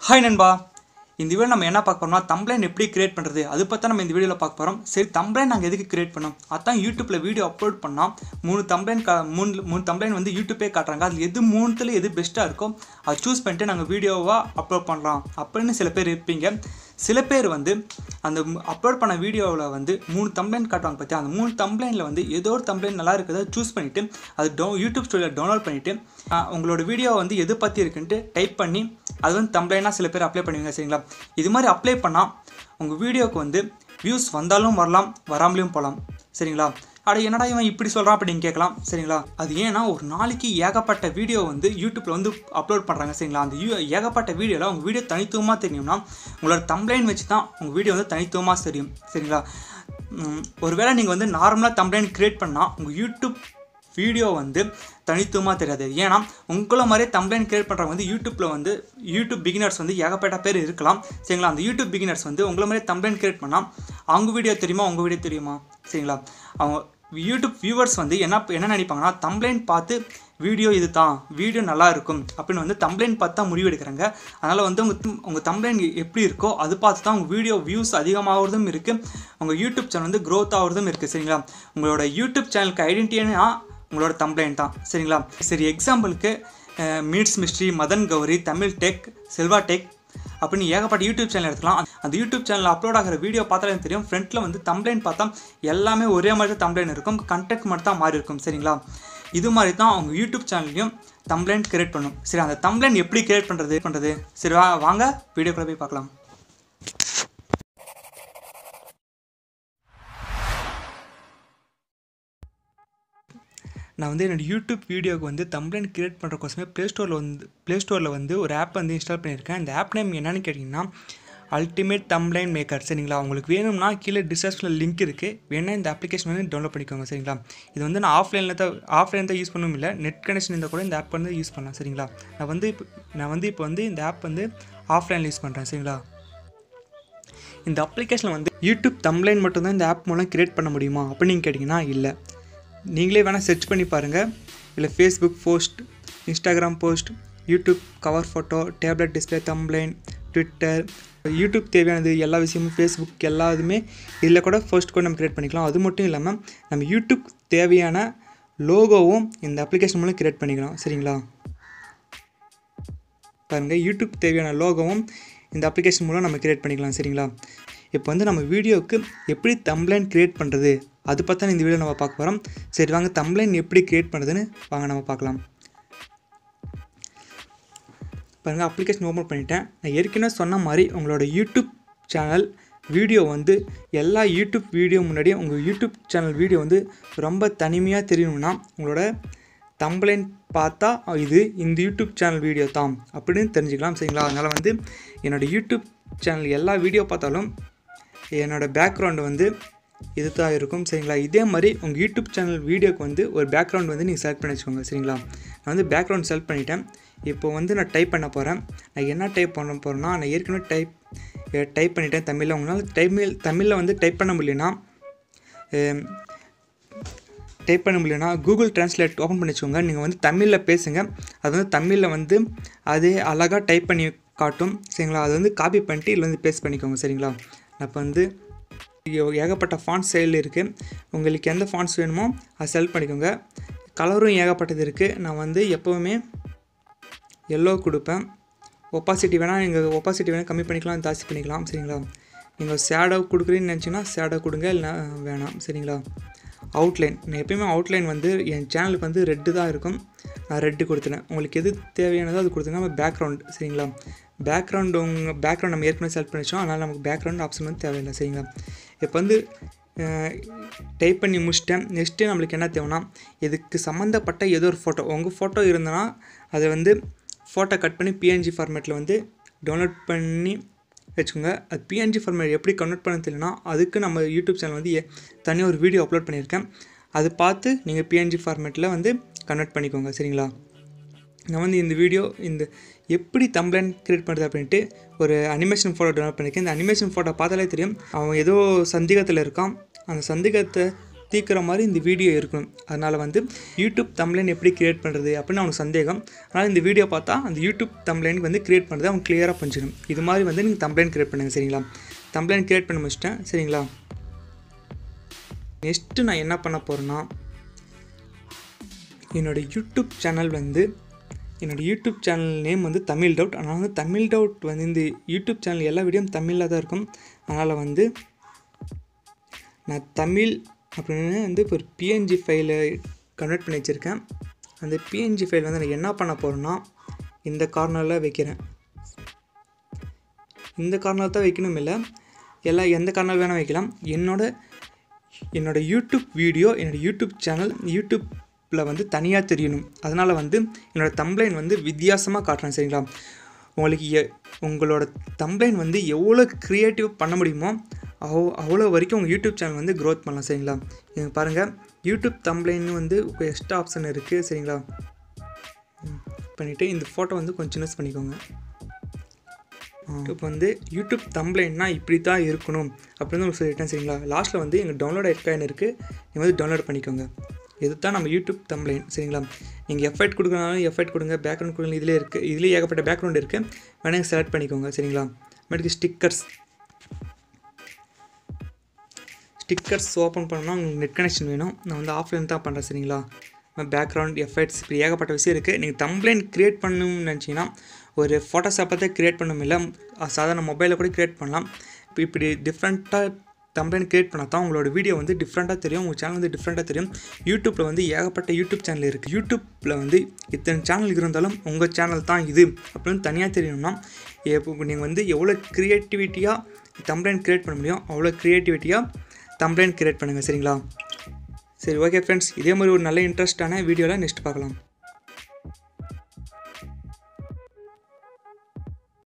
hi நண்பா இந்த video நம்ம என்ன பார்க்க போறோம்னா தம்ப்ளைன் எப்படி கிரியேட் பண்ணுறது அது பற்றி நம்ம இந்த வீடியோவில் பார்க்க போகிறோம் சரி தம்ப்ளைன் நாங்கள் எதுக்கு கிரியேட் பண்ணோம் அதான் யூடியூப்பில் வீடியோ அப்லோட் பண்ணால் மூணு தம்ப்ளைன் கா மூணு மூணு தம்ப்ளைன் வந்து யூடியூப்பே காட்டுறாங்க அதில் எது மூணுத்துல எது பெஸ்ட்டாக இருக்கோ அதை சூஸ் பண்ணிட்டு நாங்கள் வீடியோவாக அப்லோட் பண்ணலாம் அப்படின்னு சில பேர் இருப்பீங்க சில பேர் வந்து அந்த அப்லோட் பண்ண வீடியோவில் வந்து மூணு தம்ப்ளைன் காட்டுவாங்க பார்த்தியா அந்த மூணு தம்ப்ளைனில் வந்து ஏதோ ஒரு தம்ப்ளைன் நல்லா இருக்கிறத சூஸ் பண்ணிவிட்டு அது டவு யூடியூப் ஸ்டோரியில் டவுன்லோட் பண்ணிவிட்டு உங்களோட வீடியோ வந்து எது பற்றி இருக்குன்ட்டு டைப் பண்ணி அது வந்து தம்ப்ளைனாக சில பேர் அப்ளை பண்ணுவீங்க சரிங்களா இது மாதிரி அப்ளை பண்ணால் உங்கள் வீடியோவுக்கு வந்து வியூஸ் வந்தாலும் வரலாம் வராமலையும் போகலாம் சரிங்களா அட என்னடா இவன் இப்படி சொல்கிறான் அப்படின்னு கேட்கலாம் சரிங்களா அது ஏன்னா ஒரு நாளைக்கு ஏகப்பட்ட வீடியோ வந்து யூடியூப்பில் வந்து அப்லோட் பண்ணுறாங்க சரிங்களா அந்த யூ ஏகப்பட்ட வீடியோவில் உங்கள் வீடியோ தனித்துவமாக தெரியும்னா உங்களோட தம்ப்ளைன் வச்சு தான் உங்கள் வீடியோ வந்து தனித்துவமாக தெரியும் சரிங்களா உம், ஒருவேளை நீங்கள் வந்து நார்மலாக தம்ப்ளைன் க்ரியேட் பண்ணால் உங்கள் யூடியூப் வீடியோ வந்து தனித்துவமாக தெரியாது ஏன்னா உங்களை மாதிரியே தம்ப்ளைன் கிரியேட் பண்ணுறவங்க வந்து யூடியூப்பில் வந்து யூடியூப் பிகினர்ஸ் வந்து ஏகப்பட்ட பேர் இருக்கலாம் சரிங்களா அந்த யூடியூப் பிகினர்ஸ் வந்து உங்களை மாதிரியே தம்ப்ளைன் கிரியேட் பண்ணால் அவங்க வீடியோ தெரியுமா உங்கள் வீடியோ தெரியுமா சரிங்களா அவங்க யூடியூப் வியூவர்ஸ் வந்து என்ன என்ன நினைப்பாங்கன்னா தம்ப்ளைன் பார்த்து வீடியோ இது தான் வீடியோ நல்லா இருக்கும் அப்படின்னு வந்து தம்ப்ளைன் பார்த்து தான் முடிவு எடுக்கிறாங்க அதனால் வந்து உங்கள் உங்கள் தம்ப்ளைன் எப்படி இருக்கோ அது பார்த்து தான் உங்கள் வீடியோ வியூஸ் அதிகமாகிறதும் இருக்குது உங்கள் யூடியூப் சேனல் வந்து க்ரோத் ஆகிறதும் இருக்குது சரிங்களா உங்களோட யூடியூப் சேனலுக்கு ஐடென்டிட்டினா உங்களோட தம்ப்ளைன் தான் சரிங்களா சரி எக்ஸாம்பிளுக்கு meets mystery Madan Gowri Tamil tech Selva tech அப்படின்னு ஏகப்பட்ட யூடியூப் சேனல் எடுத்துக்கலாம் அந்த யூடியூப் சேனலில் அப்லோட் ஆகிற வீடியோ பார்த்தாலே எனக்கு தெரியும் ஃப்ரண்ட்டில் வந்து தம்ப்ளைன் பார்த்தா எல்லாமே ஒரே மாதிரி தான் தம்ப்ளைன் இருக்கும் கண்டென்ட் மட்டும் தான் மாறி இருக்கும் சரிங்களா இது மாதிரி தான் அவங்க யூடியூப் சேனல்லையும் தம்ப்ளைன் கிரியேட் பண்ணும் சரி அந்த தம்ப்ளைன் எப்படி கிரியேட் பண்ணுறது பண்ணுறது சரி வா வாங்க வீடியோக்குள்ளே போய் பார்க்கலாம் நான் வந்து என்னோடய யூடியூப் வீடியோக்கு வந்து தம்ப்ளைன் கிரியேட் பண்ணுறக்கோசமே ப்ளே ஸ்டோரில் வந்து ப்ளே ஸ்டோரில் வந்து ஒரு ஆப் வந்து இன்ஸ்டால் பண்ணியிருக்கேன் இந்த ஆப் நேம் என்னன்னு கேட்டிங்கன்னா அல்டிமேட் தம்ப்ளைன் மேக்கர் சரிங்களா உங்களுக்கு வேணும்னா கீழே டிஸ்கிரிப்ஷனில் லிங்க் இருக்குது வேணால் இந்த அப்ளிகேஷன் வந்து டவுன்லோட் பண்ணிக்கோங்க சரிங்களா இது வந்து நான் ஆஃப்லைனில் தான் ஆஃப்லைன் தான் யூஸ் பண்ணவும் இல்லை நெட் கனெக்ஷன் இருந்தால் கூட இந்த ஆப் வந்து யூஸ் பண்ணலாம் சரிங்களா நான் வந்து இப்போ நான் வந்து இப்போ வந்து இந்த ஆப் வந்து ஆஃப்லைனில் யூஸ் பண்ணுறேன் சரிங்களா இந்த அப்ளிகேஷனில் வந்து யூடியூப் தம்ப்ளைன் மட்டும்தான் இந்த ஆப் மூலம் கிரியேட் பண்ண முடியுமா அப்படின்னு கேட்டிங்கன்னா இல்லை நீங்களே வேணால் சர்ச் பண்ணி பாருங்கள் இல்லை Facebook post Instagram post YouTube cover photo tablet display thumbnail Twitter YouTube தேவையானது எல்லா விஷயமும் ஃபேஸ்புக் எல்லா இதுவுமே இதில் கூட ஃபர்ஸ்ட் கூட நம்ம கிரியேட் பண்ணிக்கலாம் அது மட்டும் இல்லாமல் நம்ம யூடியூப் தேவையான லோகோவும் இந்த அப்ளிகேஷன் மூலம் கிரியேட் பண்ணிக்கலாம் சரிங்களா பாருங்கள் யூடியூப் தேவையான லோகோவும் இந்த அப்ளிகேஷன் மூலம் நம்ம கிரியேட் பண்ணிக்கலாம் சரிங்களா இப்போ வந்து நம்ம வீடியோவுக்கு எப்படி தம்ப்ளைன் கிரியேட் பண்ணுறது அது பார்த்தா இந்த வீடியோ நம்ம பார்க்க போகிறோம் சரி வாங்க தம்ப்ளைன் எப்படி கிரியேட் பண்ணுறதுன்னு வாங்க நம்ம பார்க்கலாம் பாருங்கள் அப்ளிகேஷன் ஓப்பன் பண்ணிட்டேன் நான் ஏற்கனவே சொன்ன மாதிரி உங்களோட யூடியூப் சேனல் வீடியோ வந்து எல்லா யூடியூப் வீடியோ முன்னாடியும் உங்கள் யூடியூப் சேனல் வீடியோ வந்து ரொம்ப தனிமையாக தெரியணும்னா உங்களோட தம்ப்ளைன் பார்த்தா இது இந்த யூடியூப் சேனல் வீடியோ தான் அப்படின்னு தெரிஞ்சுக்கலாம் சரிங்களா அதனால் வந்து என்னோடய யூடியூப் சேனல் எல்லா வீடியோ பார்த்தாலும் என்னோடய பேக்ரவுண்டு வந்து இது தான் இருக்கும் சரிங்களா இதே மாதிரி உங்கள் யூடியூப் சேனல் வீடியோக்கு வந்து ஒரு பேக்ரவுண்ட் வந்து நீங்கள் செலக்ட் பண்ணி வச்சுக்கோங்க சரிங்களா நான் வந்து பேக்ரவுண்ட் செலக்ட் பண்ணிட்டேன் இப்போ வந்து நான் டைப் பண்ண போகிறேன் நான் என்ன டைப் பண்ண போகிறேன்னா நான் ஏற்கனவே டைப் டைப் பண்ணிட்டேன் தமிழில் உங்களால் தமிழ் தமிழில் வந்து டைப் பண்ண முடியலனா டைப் பண்ண முடியலனா கூகுள் டிரான்ஸ்லேட் ஓப்பன் பண்ணி வச்சுக்கோங்க நீங்கள் வந்து தமிழில் பேசுங்க அது வந்து தமிழில் வந்து அதே அழகாக டைப் பண்ணி காட்டும் சரிங்களா அது வந்து காப்பி பண்ணிட்டு இதில் வந்து பேஸ்ட் பண்ணிக்கோங்க சரிங்களா நான் இப்போ வந்து ஏ- ஏகப்பட்ட ஃபான்ஸ் செயல் இருக்குது உங்களுக்கு எந்த ஃபான்ஸ் வேணுமோ அதை செலக்ட் பண்ணிக்கோங்க கலரும் ஏகப்பட்டது இருக்குது நான் வந்து எப்போவுமே எல்லோ கொடுப்பேன் ஒப்பாசிட்டி வேணால் நீங்கள் ஒப்பாசிட்டி வேணால் கம்மி பண்ணிக்கலாம் ஜாஸ்தி பண்ணிக்கலாம் சரிங்களா நீங்கள் ஷேடோ கொடுக்குறீன்னு நினச்சிங்கன்னா ஷேடோ கொடுங்க இல்லை வேணாம் சரிங்களா அவுட்லைன் நான் எப்பயுமே அவுட்லைன் வந்து என் சேனலுக்கு வந்து ரெட்டு தான் இருக்கும் நான் ரெட்டு கொடுத்துட்டேன் உங்களுக்கு எது தேவையானதோ அது கொடுத்துங்க பேக்ரவுண்ட் சரிங்களா பேக்ரவுண்ட் உங்கள் பேக்ரவுண்ட் நம்ம ஏற்கனவே செலக்ட் பண்ணி வச்சோம் அதனால் நமக்கு பேக்ரவுண்ட் ஆப்ஷன் வந்து தேவையில்லை சரிங்களா இப்போ வந்து டைப் பண்ணி முடிச்சிட்டேன் நெக்ஸ்ட்டு நம்மளுக்கு என்ன தேவைன்னா இதுக்கு சம்மந்தப்பட்ட ஏதோ ஒரு ஃபோட்டோ உங்கள் ஃபோட்டோ இருந்தனா அதை வந்து ஃபோட்டோ கட் பண்ணி பிஎன்ஜி ஃபார்மேட்டில் வந்து டவுன்லோட் பண்ணி வச்சுக்கோங்க அது பிஎன்ஜி ஃபார்மேட் எப்படி கன்வெர்ட் பண்ண தெரியலனா அதுக்கு நம்ம யூடியூப் சேனல் வந்து ஏ- தனியாக ஒரு வீடியோ அப்லோட் பண்ணியிருக்கேன் அது பார்த்து நீங்கள் பிஎன்ஜி ஃபார்மேட்டில் வந்து கன்வெர்ட் பண்ணிக்கோங்க சரிங்களா நான் வந்து இந்த வீடியோ இந்த எப்படி தம்ப்ளைன் கிரியேட் பண்ணுறது அப்படின்ட்டு ஒரு அனிமேஷன் ஃபோட்டோ டவுன்லோட் பண்ணியிருக்கேன் இந்த அனிமேஷன் ஃபோட்டோ பார்த்தாலே தெரியும் அவன் ஏதோ சந்தேகத்தில் இருக்கான் அந்த சந்தேகத்தை தீர்க்குற மாதிரி இந்த வீடியோ இருக்கணும் அதனால் வந்து யூடியூப் தம்ப்ளைன் எப்படி கிரியேட் பண்ணுறது அப்படின்னு அவனுக்கு சந்தேகம் அதனால் இந்த வீடியோ பார்த்தா அந்த யூடியூப் தம்ப்ளைனுக்கு வந்து கிரியேட் பண்ணுறது அவன் கிளியராக புரிஞ்சிடும் இது மாதிரி வந்து நீங்கள் தம்ப்ளைன் கிரியேட் பண்ணுங்கள் சரிங்களா தம்ப்ளைன் கிரியேட் பண்ண முடிச்சிட்டேன் சரிங்களா நெக்ஸ்ட்டு நான் என்ன பண்ண போகிறேன்னா என்னோடய யூடியூப் சேனல் வந்து என்னோடய யூடியூப் சேனல் நேம் வந்து தமிழ் டவுட் ஆனால் வந்து தமிழ் டவுட் வந்து இந்த யூடியூப் சேனல் எல்லா வீடியோவும் தமிழில் தான் இருக்கும் அதனால் வந்து நான் தமிழ் அப்படின்னு வந்து இப்போ ஒரு பிஎன்ஜி ஃபைலை கன்வெர்ட் பண்ணி வச்சுருக்கேன் அந்த பிஎன்ஜி ஃபைல் வந்து நான் என்ன பண்ண போகிறேன்னா இந்த கார்னரில் வைக்கிறேன் இந்த கார்னர் தான் வைக்கணும் இல்லை எல்லா எந்த கார்னர் வேணால் வைக்கலாம் என்னோட என்னோடய யூடியூப் வீடியோ என்னோடய யூடியூப் சேனல் யூடியூப்பில் வந்து தனியாக தெரியணும் அதனால் வந்து என்னோடய தம்ப்ளைன் வந்து வித்தியாசமாக காட்டுறேன் சரிங்களா உங்களுக்கு எ உங்களோட தம்ப்ளைன் வந்து எவ்வளோ க்ரியேட்டிவ் பண்ண முடியுமோ அவ் அவ்வளோ வரைக்கும் உங்கள் யூடியூப் சேனல் வந்து க்ரோத் பண்ணலாம் சரிங்களா இங்க பாருங்கள் யூடியூப் தம்ப்ளைன் வந்து எக்ஸ்ட்ரா ஆப்ஷன் இருக்குது சரிங்களா பண்ணிவிட்டு இந்த ஃபோட்டோ வந்து கொஞ்சம் சின்னஸ் பண்ணிக்கோங்க இப்போ வந்து யூடியூப் தம்ப்ளைன்னா இப்படி தான் இருக்கணும் அப்படின்னு உங்களுக்கு சொல்லிட்டேன் சரிங்களா லாஸ்ட்டில் வந்து எங்கள் டவுன்லோட் ஆயிருக்கான்னு இருக்குது நீங்கள் வந்து டவுன்லோட் பண்ணிக்கோங்க இது தான் நம்ம யூடியூப் தம்ப்ளைன் சரிங்களா நீங்கள் எஃபெக்ட் கொடுக்கறனாலும் எஃபெக்ட் கொடுங்க பேக்ரவுண்ட் கொடுங்க இதிலே இருக்குது இதிலே ஏகப்பட்ட பேக்ரவுண்ட் இருக்குது வேணால் செலக்ட் பண்ணிக்கோங்க சரிங்களா அப்புறமேட்டுக்கு ஸ்டிக்கர்ஸ் ஸ்டிக்கர்ஸ் ஓப்பன் பண்ணணும்னா உங்களுக்கு நெட் கனெக்ஷன் வேணும் நான் வந்து ஆஃப்லைன் தான் பண்ணுறேன் சரிங்களா பேக்ரவுண்ட் எஃபெக்ட்ஸ் இப்படி ஏகப்பட்ட விஷயம் இருக்குது நீங்கள் தம்ப்ளைன் க்ரியேட் பண்ணணும்னு நினச்சிங்கன்னா ஒரு ஃபோட்டோஷாப்பை தான் க்ரியேட் பண்ணணும் இல்லை சாதாரண மொபைலில் கூட க்ரியேட் பண்ணலாம் இப்போ இப்படி டிஃப்ரெண்ட்டாக தம்ப்ளைன் க்ரியேட் பண்ணால் தான் உங்களோட வீடியோ வந்து டிஃப்ரெண்ட்டாக தெரியும் உங்கள் சேனல் வந்து டிஃப்ரெண்ட்டாக தெரியும் யூடியூப்பில் வந்து ஏகப்பட்ட யூடியூப் சேனல் இருக்குது யூடியூப்பில் வந்து இத்தனை சேனல் இருந்தாலும் உங்கள் சேனல் தான் இது அப்படின்னு தனியாக தெரியணும்னா இப்போ நீங்கள் வந்து எவ்வளோ க்ரியேட்டிவிட்டியாக தம்ப்ளைன் க்ரியேட் பண்ண முடியும் அவ்வளோ க்ரியேட்டிவிட்டியாக தம்ப்ளைன் க்ரியேட் பண்ணுங்கள் சரிங்களா சரி ஓகே ஃப்ரெண்ட்ஸ் இதே மாதிரி ஒரு நல்ல இன்ட்ரெஸ்டான வீடியோவில் நெக்ஸ்ட் பார்க்கலாம்